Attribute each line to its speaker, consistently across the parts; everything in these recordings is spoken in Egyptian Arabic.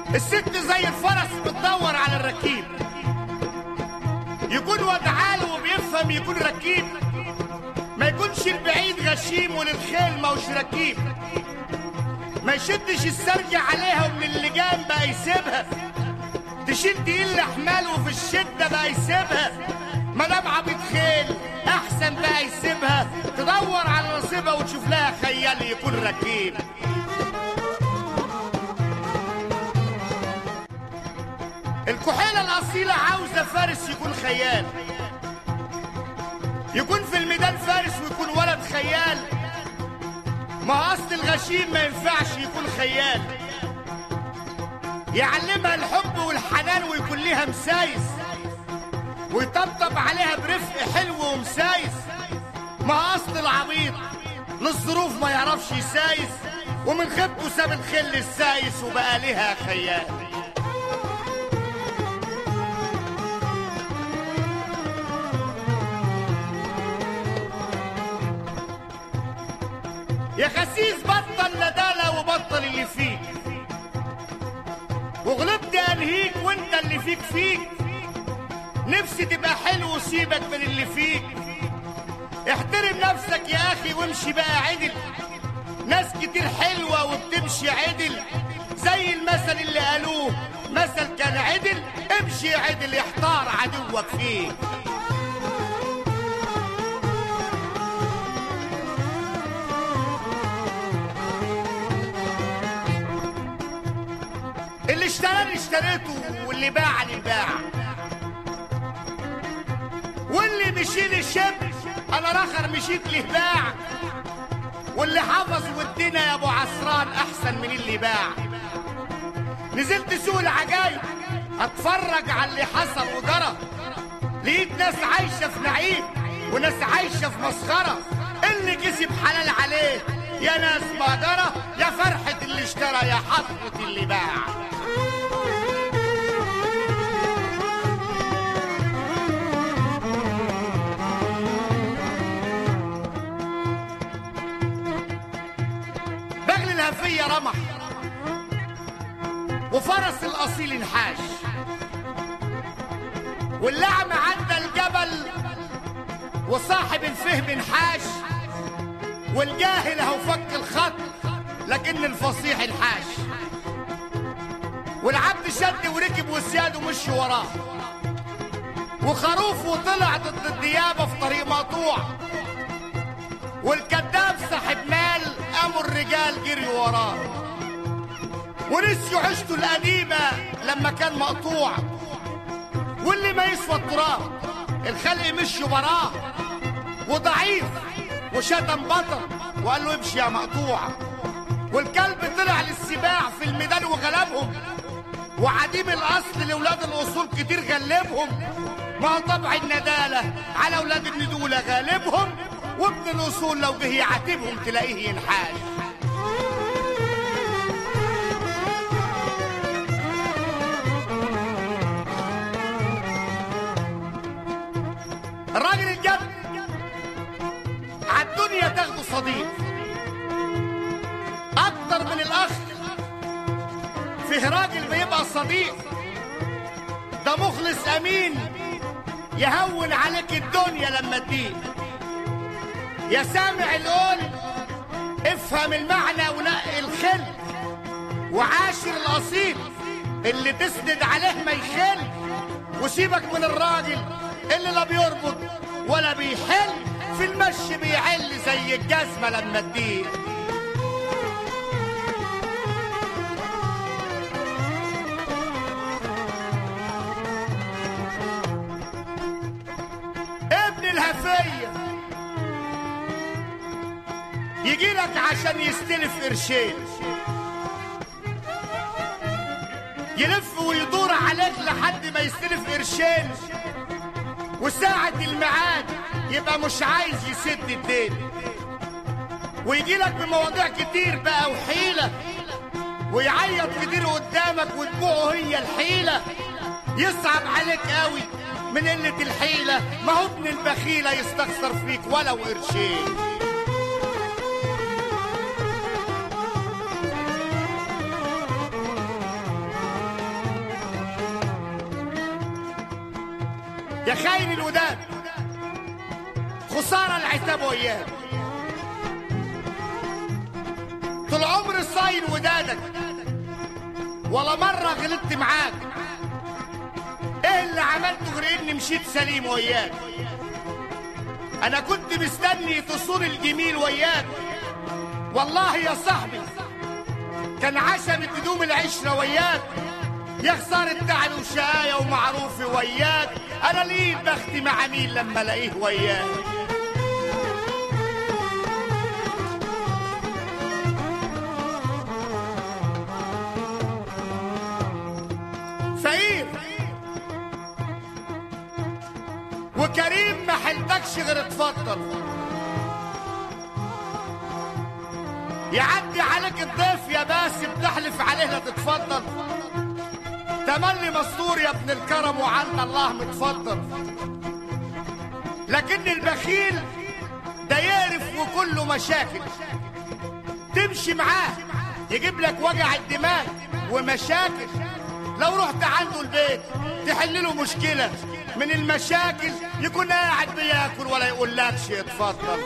Speaker 1: الست زي الفرس بتدور على الركيب يكون ودعال وبيفهم يكون ركيب ما يكونش البعيد غشيم وللخيل ما هوش ركيب ما يشدش السرج عليها ومن اللجام بقى يسيبها تشيل تقيل حمال وفي الشدة بقى يسيبها ما دام عبيط خيل احسن بقى يسيبها تدور على نصيبها وتشوف لها خيال يكون ركيب الكحيلة الأصيلة عاوزة فارس يكون خيال يكون في الميدان فارس ويكون ولد خيال ما أصل الغشيم ما ينفعش يكون خيال يعلمها الحب والحنان ويكون ليها مسايس ويطبطب عليها برفق حلو ومسايس ما أصل العبيط للظروف ما يعرفش يسايس ومن خبته ساب الخل السايس وبقى لها خيال يا خسيس بطل ندالة وبطل اللي فيك وغلبت انهيك وانت اللي فيك فيك نفسي تبقى حلو وسيبك من اللي فيك احترم نفسك يا اخي وامشي بقى عدل ناس كتير حلوة وبتمشي عدل زي المثل اللي قالوه مثل كان عدل امشي عدل يحتار عدوك فيك اللي اشتراني اشتريته واللي باعني باع واللي مشيني الشب انا رخر مشيت له باع واللي حفظ ودنا يا ابو عسران احسن من اللي باع نزلت سوق العجايب اتفرج على اللي حصل وجرى لقيت ناس عايشه في نعيم وناس عايشه في مسخره اللي كسب حلال عليه يا ناس ما درى يا فرحه اللي اشترى يا حفظه اللي باع بغل الهفية رمح وفرس الأصيل انحاش واللعم عدى الجبل وصاحب الفهم انحاش والجاهل اهو فك الخط لكن الفصيح انحاش والعبد شد وركب وسياده مشي وراه وخروف وطلع ضد الديابة في طريق مقطوع والكذاب صاحب مال قاموا الرجال جريوا وراه ونسيوا عشته القديمة لما كان مقطوع واللي ما يسوى التراب الخلق مشي وراه وضعيف وشتم بطل وقال له امشي يا مقطوع والكلب طلع للسباع في الميدان وغلبهم وعديم الاصل لاولاد الاصول كتير غلبهم ما هو طبع الندالة على اولاد الندولة غالبهم وابن الاصول لو جه يعاتبهم تلاقيه ينحاش الراجل الجد عالدنيا تاخده صديق اكتر من الاخ فيه راجل بيبقى صديق ده مخلص امين يهون عليك الدنيا لما تدين يا سامع القول افهم المعنى ونقي الخل وعاشر الاصيل اللي تسند عليه ما يخل وسيبك من الراجل اللي لا بيربط ولا بيحل في المشي بيعل زي الجزمة لما تدين ابن الهفية يجي لك عشان يستلف قرشين يلف ويدور عليك لحد ما يستلف قرشين وساعة الميعاد يبقى مش عايز يسد الدين ويجي لك بمواضيع كتير بقى وحيلة ويعيط كتير قدامك ودموعه هي الحيلة يصعب عليك قوي من قلة الحيلة ما هو ابن البخيلة يستخسر فيك ولو قرشين يا خاين الوداد خسارة العتاب وياك طول عمري صاين ودادك ولا مرة غلطت معاك ايه اللي عملته غير اني مشيت سليم وياك انا كنت مستني تصون الجميل وياك والله يا صاحبي كان عشم تدوم العشرة وياك يا خسارة تعبي وشقايا ومعروفي وياك انا ليه بختي مع مين لما الاقيه وياك فقير وكريم ما حلتكش غير اتفضل يعدي عليك الضيف يا باسم تحلف عليه لا تتفضل تملي مستور يا ابن الكرم وعند الله متفضل لكن البخيل ده يعرف وكله مشاكل تمشي معاه يجيب لك وجع الدماغ ومشاكل لو رحت عنده البيت تحل له مشكلة من المشاكل يكون قاعد بياكل ولا يقول لكش اتفضل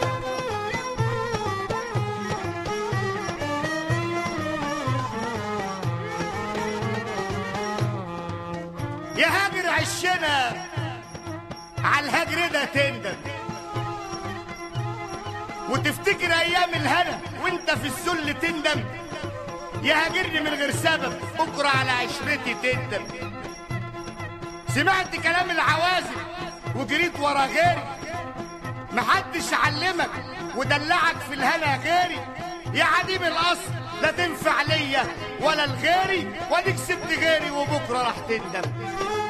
Speaker 1: يا هاجر عشنا على الهجر ده تندم وتفتكر ايام الهنا وانت في الذل تندم يا هاجرني من غير سبب بكره على عشرتي تندم سمعت كلام العوازل وجريت ورا غيري محدش علمك ودلعك في الهنا غيري يا عديم الاصل لا تنفع ليا ولا لغيري واديك سبت غيري وبكره راح تندم